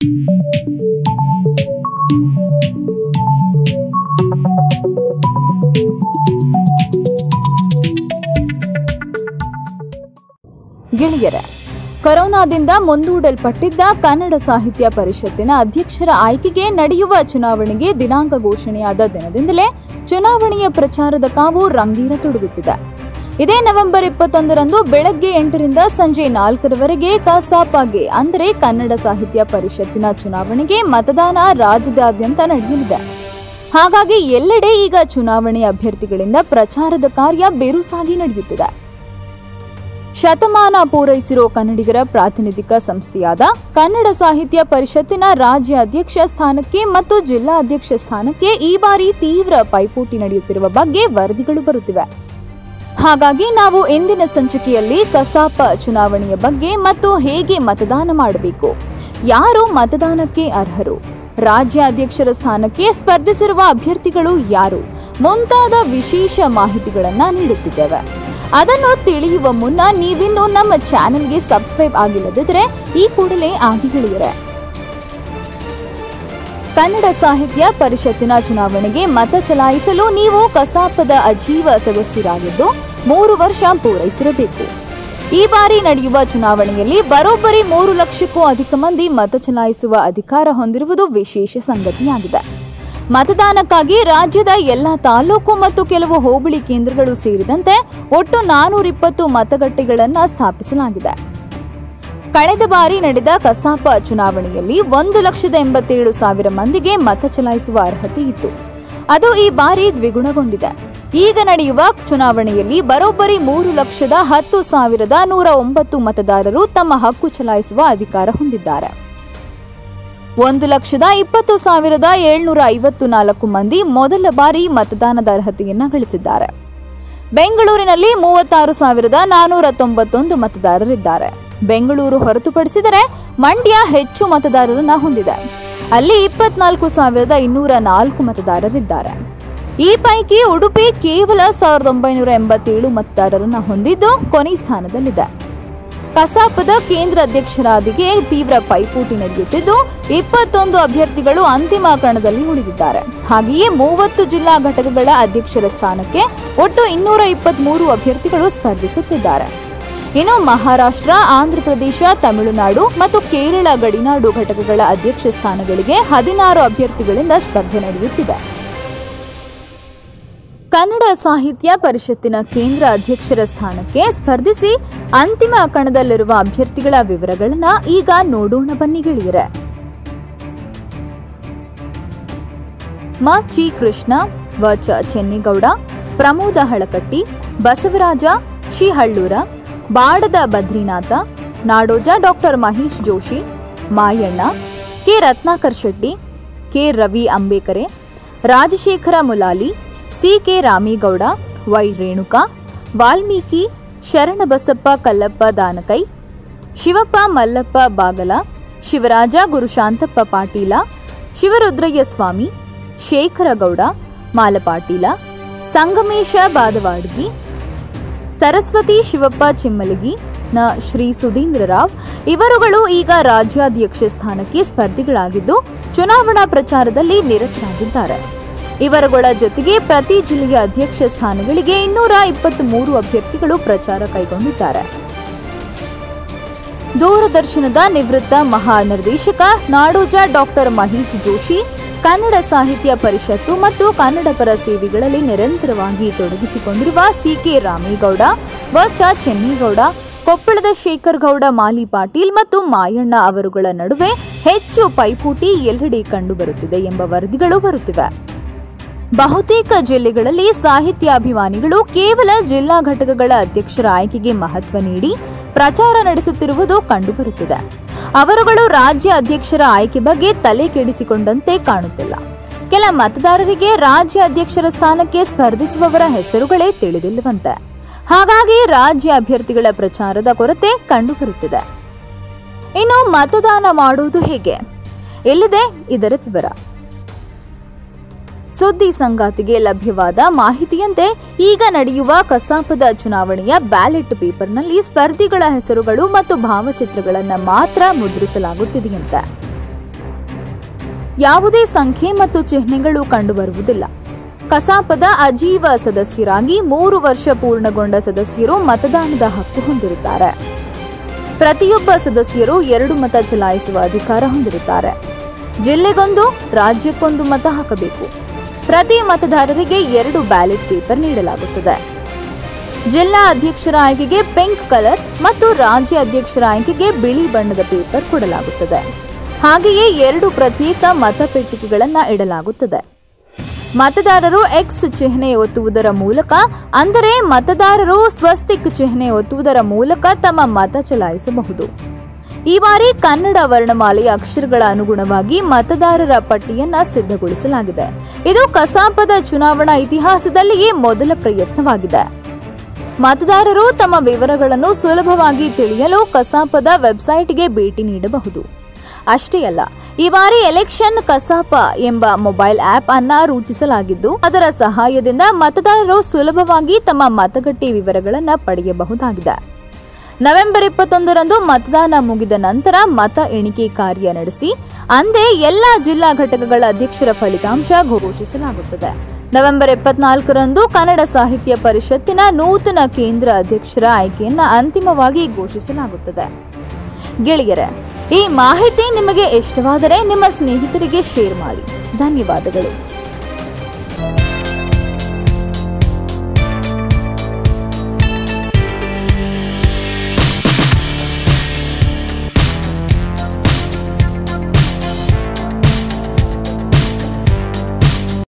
ಗೆಳೆಯರ ಕೊರೋನಾದಿಂದ ಮುಂದೂಡಲ್ಪಟ್ಟಿದ್ದ ಕನ್ನಡ ಸಾಹಿತ್ಯ ಪರಿಷತ್ತಿನ ಅಧ್ಯಕ್ಷರ ಆಯ್ಕೆಗೆ ನಡೆಯುವ ಚುನಾವಣೆಗೆ ದಿನಾಂಕ ಘೋಷಣೆಯಾದ ದಿನದಿಂದಲೇ ಚುನಾವಣೆಯ ಪ್ರಚಾರದ ಕಾವು ರಂಗೀರ ತೊಡಗುತ್ತಿದೆ ಇದೇ ನವೆಂಬರ್ ಇಪ್ಪತ್ತೊಂದರಂದು ಬೆಳಗ್ಗೆ ಎಂಟರಿಂದ ಸಂಜೆ ನಾಲ್ಕರವರೆಗೆ ಕಸಾಪಾಗೆ ಅಂದರೆ ಕನ್ನಡ ಸಾಹಿತ್ಯ ಪರಿಷತ್ತಿನ ಚುನಾವಣೆಗೆ ಮತದಾನ ರಾಜ್ಯದಾದ್ಯಂತ ನಡೆಯಲಿದೆ ಹಾಗಾಗಿ ಎಲ್ಲೆಡೆ ಈಗ ಚುನಾವಣೆ ಅಭ್ಯರ್ಥಿಗಳಿಂದ ಪ್ರಚಾರದ ಕಾರ್ಯ ಬಿರುಸಾಗಿ ನಡೆಯುತ್ತಿದೆ ಶತಮಾನ ಪೂರೈಸಿರೋ ಕನ್ನಡಿಗರ ಪ್ರಾತಿನಿಧಿಕ ಸಂಸ್ಥೆಯಾದ ಕನ್ನಡ ಸಾಹಿತ್ಯ ಪರಿಷತ್ತಿನ ರಾಜ್ಯ ಅಧ್ಯಕ್ಷ ಸ್ಥಾನಕ್ಕೆ ಮತ್ತು ಜಿಲ್ಲಾ ಅಧ್ಯಕ್ಷ ಸ್ಥಾನಕ್ಕೆ ಈ ಬಾರಿ ತೀವ್ರ ಪೈಪೋಟಿ ನಡೆಯುತ್ತಿರುವ ಬಗ್ಗೆ ವರದಿಗಳು ಬರುತ್ತಿವೆ ಹಾಗಾಗಿ ನಾವು ಇಂದಿನ ಸಂಚಿಕೆಯಲ್ಲಿ ಕಸಾಪ ಚುನಾವಣೆಯ ಬಗ್ಗೆ ಮತ್ತು ಹೇಗೆ ಮತದಾನ ಮಾಡಬೇಕು ಯಾರು ಮತದಾನಕ್ಕೆ ಅರ್ಹರು ರಾಜ್ಯ ಅಧ್ಯಕ್ಷರ ಸ್ಥಾನಕ್ಕೆ ಸ್ಪರ್ಧಿಸಿರುವ ಅಭ್ಯರ್ಥಿಗಳು ಯಾರು ಮುಂತಾದ ವಿಶೇಷ ಮಾಹಿತಿಗಳನ್ನ ನೀಡುತ್ತಿದ್ದೇವೆ ಅದನ್ನು ತಿಳಿಯುವ ಮುನ್ನ ನೀವಿನ್ನೂ ನಮ್ಮ ಚಾನೆಲ್ಗೆ ಸಬ್ಸ್ಕ್ರೈಬ್ ಆಗಿಲ್ಲದಿದ್ದರೆ ಈ ಕೂಡಲೇ ಆಗಿ ಗೆಳೆಯರೆ ಕನ್ನಡ ಸಾಹಿತ್ಯ ಪರಿಷತ್ತಿನ ಚುನಾವಣೆಗೆ ಮತ ಚಲಾಯಿಸಲು ನೀವು ಕಸಾಪದ ಅಜೀವ ಸದಸ್ಯರಾಗಿದ್ದು ಮೂರು ವರ್ಷ ಪೂರೈಸಿರಬೇಕು ಈ ಬಾರಿ ನಡೆಯುವ ಚುನಾವಣೆಯಲ್ಲಿ ಬರೋಬ್ಬರಿ ಮೂರು ಲಕ್ಷಕ್ಕೂ ಅಧಿಕ ಮಂದಿ ಮತ ಚಲಾಯಿಸುವ ಅಧಿಕಾರ ಹೊಂದಿರುವುದು ವಿಶೇಷ ಸಂಗತಿಯಾಗಿದೆ ಮತದಾನಕ್ಕಾಗಿ ರಾಜ್ಯದ ಎಲ್ಲ ತಾಲೂಕು ಮತ್ತು ಕೆಲವು ಹೋಬಳಿ ಕೇಂದ್ರಗಳು ಸೇರಿದಂತೆ ಒಟ್ಟು ನಾನೂರಿಪ್ಪತ್ತು ಮತಗಟ್ಟೆಗಳನ್ನು ಸ್ಥಾಪಿಸಲಾಗಿದೆ ಕಳೆದ ಬಾರಿ ನಡೆದ ಕಸಾಪ ಚುನಾವಣೆಯಲ್ಲಿ ಒಂದು ಲಕ್ಷದ ಎಂಬತ್ತೇಳು ಸಾವಿರ ಮಂದಿಗೆ ಮತ ಚಲಾಯಿಸುವ ಅರ್ಹತೆ ಇತ್ತು ಅದು ಈ ಬಾರಿ ದ್ವಿಗುಣಗೊಂಡಿದೆ ಈಗ ನಡೆಯುವ ಚುನಾವಣೆಯಲ್ಲಿ ಬರೋಬ್ಬರಿ ಮೂರು ಲಕ್ಷದ ಹತ್ತು ಸಾವಿರದ ನೂರ ಒಂಬತ್ತು ಮತದಾರರು ತಮ್ಮ ಹಕ್ಕು ಚಲಾಯಿಸುವ ಅಧಿಕಾರ ಹೊಂದಿದ್ದಾರೆ ಒಂದು ಲಕ್ಷದ ಇಪ್ಪತ್ತು ಸಾವಿರದ ಏಳ್ನೂರ ಐವತ್ತು ನಾಲ್ಕು ಮಂದಿ ಮೊದಲ ಬಾರಿ ಮತದಾನದ ಅರ್ಹತೆಯನ್ನ ಗಳಿಸಿದ್ದಾರೆ ಬೆಂಗಳೂರಿನಲ್ಲಿ ಮೂವತ್ತಾರು ಸಾವಿರದ ನಾನೂರ ತೊಂಬತ್ತೊಂದು ಮತದಾರರಿದ್ದಾರೆ ಬೆಂಗಳೂರು ಹೊರತುಪಡಿಸಿದರೆ ಮಂಡ್ಯ ಹೆಚ್ಚು ಮತದಾರರನ್ನ ಹೊಂದಿದೆ ಅಲ್ಲಿ ಇಪ್ಪತ್ನಾಲ್ಕು ಸಾವಿರದ ಇನ್ನೂರ ನಾಲ್ಕು ಮತದಾರರಿದ್ದಾರೆ ಈ ಪೈಕಿ ಉಡುಪಿ ಕೇವಲ ಸಾವಿರದ ಒಂಬೈನೂರ ಎಂಬತ್ತೇಳು ಮತದಾರರನ್ನ ಹೊಂದಿದ್ದು ಕೊನೆ ಸ್ಥಾನದಲ್ಲಿದೆ ಕಸಾಪದ ಕೇಂದ್ರ ಅಧ್ಯಕ್ಷರಾದಿಗೆ ತೀವ್ರ ಪೈಪೋಟಿ ನಡೆಯುತ್ತಿದ್ದು ಇಪ್ಪತ್ತೊಂದು ಅಭ್ಯರ್ಥಿಗಳು ಅಂತಿಮ ಕಣದಲ್ಲಿ ಉಳಿದಿದ್ದಾರೆ ಹಾಗೆಯೇ ಮೂವತ್ತು ಜಿಲ್ಲಾ ಘಟಕಗಳ ಅಧ್ಯಕ್ಷರ ಸ್ಥಾನಕ್ಕೆ ಒಟ್ಟು ಇನ್ನೂರ ಇಪ್ಪತ್ಮೂರು ಅಭ್ಯರ್ಥಿಗಳು ಸ್ಪರ್ಧಿಸುತ್ತಿದ್ದಾರೆ ಇನ್ನು ಮಹಾರಾಷ್ಟ್ರ ಆಂಧ್ರಪ್ರದೇಶ ತಮಿಳುನಾಡು ಮತ್ತು ಕೇರಳ ಗಡಿನಾಡು ಘಟಕಗಳ ಅಧ್ಯಕ್ಷ ಸ್ಥಾನಗಳಿಗೆ ಹದಿನಾರು ಅಭ್ಯರ್ಥಿಗಳಿಂದ ಸ್ಪರ್ಧೆ ನಡೆಯುತ್ತಿದೆ ಕನ್ನಡ ಸಾಹಿತ್ಯ ಪರಿಷತ್ತಿನ ಕೇಂದ್ರ ಅಧ್ಯಕ್ಷರ ಸ್ಥಾನಕ್ಕೆ ಸ್ಪರ್ಧಿಸಿ ಅಂತಿಮ ಕಣದಲ್ಲಿರುವ ಅಭ್ಯರ್ಥಿಗಳ ವಿವರಗಳನ್ನ ಈಗ ನೋಡೋಣ ಬನ್ನಿ ಗೆಳೆಯರೆ ಮ ಚಿ ಕೃಷ್ಣ ವ ಚ ಚೆನ್ನಿಗೌಡ ಪ್ರಮೋದ ಹಳಕಟ್ಟಿ ಬಸವರಾಜ ಶಿ Hallur Badada Badrinath Nadoja doctor Mahesh Joshi Mayanna K Ratnakar Shetty K Ravi Ambekere Rajashekhara Mulali C K Ramegowda Y Renuka Valmiki Sharanabasappa Kallappa Danakai Shivappa Mallappa Bagala Shivaraja Gurushantappa Patil Shivarudraiah Swami Shekharagowda Malapatil Sangamesha Badavadgi Saraswati Shivappa Chimmalagi ನ ಶ್ರೀ ಸುಧೀಂದ್ರ ರಾವ್ ಇವರುಗಳು ಈಗ ರಾಜ್ಯಾಧ್ಯಕ್ಷ ಸ್ಥಾನಕ್ಕೆ ಸ್ಪರ್ಧಿಗಳಾಗಿದ್ದು ಚುನಾವಣಾ ಪ್ರಚಾರದಲ್ಲಿ ನಿರತರಾಗಿದ್ದಾರೆ ಇವರುಗಳ ಜೊತೆಗೆ ಪ್ರತಿ ಜಿಲ್ಲೆಯ ಅಧ್ಯಕ್ಷ ಸ್ಥಾನಗಳಿಗೆ ಇನ್ನೂರ ಇಪ್ಪತ್ತ್ ಮೂರು ಅಭ್ಯರ್ಥಿಗಳು ಪ್ರಚಾರ ಕೈಗೊಂಡಿದ್ದಾರೆ ದೂರದರ್ಶನದ ನಿವೃತ್ತ ಮಹಾನಿರ್ದೇಶಕ ನಾಡೋಜ ಡಾಕ್ಟರ್ ಮಹೇಶ್ ಜೋಶಿ ಕನ್ನಡ ಸಾಹಿತ್ಯ ಪರಿಷತ್ತು ಮತ್ತು ಕನ್ನಡ ಪರ ಸೇವೆಗಳಲ್ಲಿ ನಿರಂತರವಾಗಿ ತೊಡಗಿಸಿಕೊಂಡಿರುವ ಸಿಕೆ ರಾಮೇಗೌಡ ವ ಚ ಚೆನ್ನಿಗೌಡ ಕೊಪ್ಪಳದ ಶೇಖರ್ ಗೌಡ ಮಾಲಿ ಪಾಟೀಲ್ ಮತ್ತು ಮಾಯಣ್ಣ ಅವರುಗಳ ನಡುವೆ ಹೆಚ್ಚು ಪೈಪೋಟಿ ಎಲ್ಲೆಡೆ ಕಂಡುಬರುತ್ತಿದೆ ಎಂಬ ವರದಿಗಳು ಬರುತ್ತಿವೆ ಬಹುತೇಕ ಜಿಲ್ಲೆಗಳಲ್ಲಿ ಸಾಹಿತ್ಯಾಭಿಮಾನಿಗಳು ಕೇವಲ ಜಿಲ್ಲಾ ಘಟಕಗಳ ಅಧ್ಯಕ್ಷರ ಆಯ್ಕೆಗೆ ಮಹತ್ವ ನೀಡಿ ಪ್ರಚಾರ ನಡೆಸುತ್ತಿರುವುದು ಕಂಡುಬರುತ್ತಿದೆ ಅವರುಗಳು ರಾಜ್ಯ ಅಧ್ಯಕ್ಷರ ಆಯ್ಕೆ ಬಗ್ಗೆ ತಲೆ ಕೆಡಿಸಿಕೊಂಡಂತೆ ಕಾಣುತ್ತಿಲ್ಲ ಕೆಲ ಮತದಾರರಿಗೆ ರಾಜ್ಯ ಅಧ್ಯಕ್ಷರ ಸ್ಥಾನಕ್ಕೆ ಸ್ಪರ್ಧಿಸುವವರ ಹೆಸರುಗಳೇ ತಿಳಿದಿಲ್ಲವಂತೆ ಹಾಗಾಗಿ ರಾಜ್ಯ ಅಭ್ಯರ್ಥಿಗಳ ಪ್ರಚಾರದ ಕೊರತೆ ಕಂಡುಬರುತ್ತಿದೆ ಇನ್ನು ಮತದಾನ ಮಾಡುವುದು ಹೇಗೆ ಎಲ್ಲಿದೆ ಇದರ ವಿವರ ಸುದ್ದಿ ಸಂಗಾತಿಗೆ ಲಭ್ಯವಾದ ಮಾಹಿತಿಯಂತೆ ಈಗ ನಡೆಯುವ ಕಸಾಪದ ಚುನಾವಣೆಯ ಬ್ಯಾಲೆಟ್ ಪೇಪರ್ನಲ್ಲಿ ಸ್ಪರ್ಧಿಗಳ ಹೆಸರುಗಳು ಮತ್ತು ಭಾವಚಿತ್ರಗಳನ್ನು ಮಾತ್ರ ಮುದ್ರಿಸಲಾಗುತ್ತಿದೆಯಂತೆ ಯಾವುದೇ ಸಂಖ್ಯೆ ಮತ್ತು ಚಿಹ್ನೆಗಳು ಕಂಡುಬರುವುದಿಲ್ಲ ಕಸಾಪದ ಅಜೀವ ಸದಸ್ಯರಾಗಿ ಮೂರು ವರ್ಷ ಪೂರ್ಣಗೊಂಡ ಸದಸ್ಯರು ಮತದಾನದ ಹಕ್ಕು ಹೊಂದಿರುತ್ತಾರೆ ಪ್ರತಿಯೊಬ್ಬ ಸದಸ್ಯರು ಎರಡು ಮತ ಚಲಾಯಿಸುವ ಅಧಿಕಾರ ಹೊಂದಿರುತ್ತಾರೆ ಜಿಲ್ಲೆಗೊಂದು ರಾಜ್ಯಕ್ಕೊಂದು ಮತ ಹಾಕಬೇಕು ಪ್ರತಿ ಮತದಾರರಿಗೆ ಎರಡು ಬ್ಯಾಲೆಟ್ ಪೇಪರ್ ನೀಡಲಾಗುತ್ತದೆ ಜಿಲ್ಲಾ ಅಧ್ಯಕ್ಷರ ಆಯ್ಕೆಗೆ ಪಿಂಕ್ ಕಲರ್ ಮತ್ತು ರಾಜ್ಯ ಅಧ್ಯಕ್ಷರ ಆಯ್ಕೆಗೆ ಬಿಳಿ ಬಣ್ಣದ ಪೇಪರ್ ಕೊಡಲಾಗುತ್ತದೆ ಹಾಗೆಯೇ ಎರಡು ಪ್ರತ್ಯೇಕ ಮತಪೆಟ್ಟಿಗೆಗಳನ್ನು ಇಡಲಾಗುತ್ತದೆ ಮತದಾರರು ಎಕ್ಸ್ ಚಿಹ್ನೆ ಒತ್ತುವುದರ ಮೂಲಕ ಅಂದರೆ ಮತದಾರರು ಸ್ವಸ್ತಿಕ್ ಚಿಹ್ನೆ ಒತ್ತುವುದರ ಮೂಲಕ ತಮ್ಮ ಮತ ಚಲಾಯಿಸಬಹುದು ಈ ಬಾರಿ ಕನ್ನಡ ವರ್ಣಮಾಲೆಯ ಅಕ್ಷರಗಳ ಅನುಗುಣವಾಗಿ ಮತದಾರರ ಪಟ್ಟಿಯನ್ನ ಸಿದ್ಧಗೊಳಿಸಲಾಗಿದೆ ಇದು ಕಸಾಪದ ಚುನಾವಣಾ ಇತಿಹಾಸದಲ್ಲಿಯೇ ಮೊದಲ ಪ್ರಯತ್ನವಾಗಿದೆ ಮತದಾರರು ತಮ್ಮ ವಿವರಗಳನ್ನು ಸುಲಭವಾಗಿ ತಿಳಿಯಲು ಕಸಾಪದ ವೆಬ್ಸೈಟ್ಗೆ ಭೇಟಿ ನೀಡಬಹುದು ಅಷ್ಟೇ ಅಲ್ಲ ಈ ಬಾರಿ ಎಲೆಕ್ಷನ್ ಕಸಾಪ ಎಂಬ ಮೊಬೈಲ್ ಆಪ್ ಅನ್ನ ರೂಪಿಸಲಾಗಿದ್ದು ಅದರ ಸಹಾಯದಿಂದ ಮತದಾರರು ಸುಲಭವಾಗಿ ತಮ್ಮ ಮತಗಟ್ಟೆ ವಿವರಗಳನ್ನು ಪಡೆಯಬಹುದಾಗಿದೆ ನವೆಂಬರ್ ಇಪ್ಪತ್ತೊಂದರಂದು ಮತದಾನ ಮುಗಿದ ನಂತರ ಮತ ಎಣಿಕೆ ಕಾರ್ಯ ನಡೆಸಿ ಅಂದೇ ಎಲ್ಲ ಜಿಲ್ಲಾ ಘಟಕಗಳ ಅಧ್ಯಕ್ಷರ ಫಲಿತಾಂಶ ಘೋಷಿಸಲಾಗುತ್ತದೆ ನವೆಂಬರ್ ಇಪ್ಪತ್ನಾಲ್ಕರಂದು ಕನ್ನಡ ಸಾಹಿತ್ಯ ಪರಿಷತ್ತಿನ ನೂತನ ಕೇಂದ್ರ ಅಧ್ಯಕ್ಷರ ಆಯ್ಕೆಯನ್ನ ಅಂತಿಮವಾಗಿ ಘೋಷಿಸಲಾಗುತ್ತದೆ ಗೆಳೆಯರೆ ಈ ಮಾಹಿತಿ ನಿಮಗೆ ಇಷ್ಟವಾದರೆ ನಿಮ್ಮ ಸ್ನೇಹಿತರಿಗೆ ಶೇರ್ ಮಾಡಿ ಧನ್ಯವಾದಗಳು